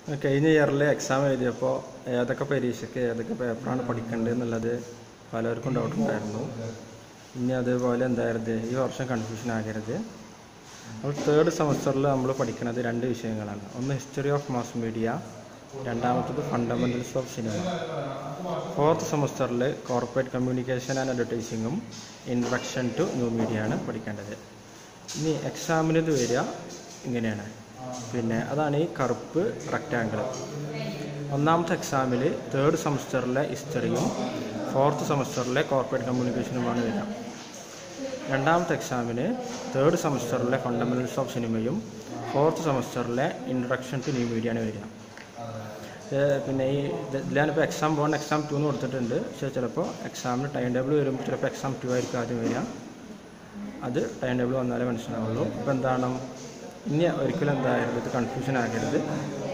കഴിഞ്ഞ ഇയറിൽ എക്സാം എഴുതിയപ്പോൾ ഏതൊക്കെ പരീക്ഷയ്ക്ക് ഏതൊക്കെ പേപ്പറാണ് പഠിക്കേണ്ടത് എന്നുള്ളത് പലർക്കും ഡൗട്ട് ഉണ്ടായിരുന്നു ഇനി അതേപോലെ എന്തായിരുത് ഈ വർഷം കൺഫ്യൂഷൻ ആകരുത് അപ്പോൾ തേർഡ് സെമസ്റ്ററിൽ നമ്മൾ പഠിക്കുന്നത് രണ്ട് വിഷയങ്ങളാണ് ഒന്ന് ഹിസ്റ്ററി ഓഫ് മാസ് മീഡിയ രണ്ടാമത്തത് ഫണ്ടമെൻ്റൽസ് ഓഫ് സിനിമ ഫോർത്ത് സെമസ്റ്ററിൽ കോർപ്പറേറ്റ് കമ്മ്യൂണിക്കേഷൻ ആൻഡ് അഡ്വർടൈസിങ്ങും ഇൻട്രഡക്ഷൻ ടു ന്യൂ മീഡിയ ആണ് പഠിക്കേണ്ടത് ഇനി എക്സാമിന് ഇത് വരിക ഇങ്ങനെയാണ് പിന്നെ അതാണ് ഈ കറുപ്പ് റെക്റ്റാങ്കിൾ ഒന്നാമത്തെ എക്സാമിൽ തേർഡ് സെമസ്റ്ററിലെ ഹിസ്റ്ററിയും ഫോർത്ത് സെമസ്റ്ററിലെ കോർപ്പറേറ്റ് കമ്മ്യൂണിക്കേഷനുമാണ് വരിക രണ്ടാമത്തെ എക്സാമിന് തേർഡ് സെമസ്റ്ററിലെ ഫണ്ടമെൻ്റൽസ് ഓഫ് സിനിമയും ഫോർത്ത് സെമസ്റ്ററിലെ ഇൻട്രഡക്ഷൻ ടു ന്യൂ മീഡിയ ആണ് വരിക ഇത് പിന്നെ ഈ ഇത് ഇതിലാണിപ്പോൾ എക്സാം വൺ എക്സാം ടു എന്ന് കൊടുത്തിട്ടുണ്ട് പക്ഷേ ചിലപ്പോൾ എക്സാമിന് ടൈം ടേബിൾ വരുമ്പോൾ ചിലപ്പോൾ എക്സാം ടു ആയിരിക്കും ആദ്യം വരിക അത് ടൈം ടേബിൾ വന്നാലേ മനസ്സിലാവുള്ളൂ അപ്പോൾ എന്താണ് ഇനി ഒരിക്കലും എന്തായാലും ഇത് കൺഫ്യൂഷൻ ആകരുത്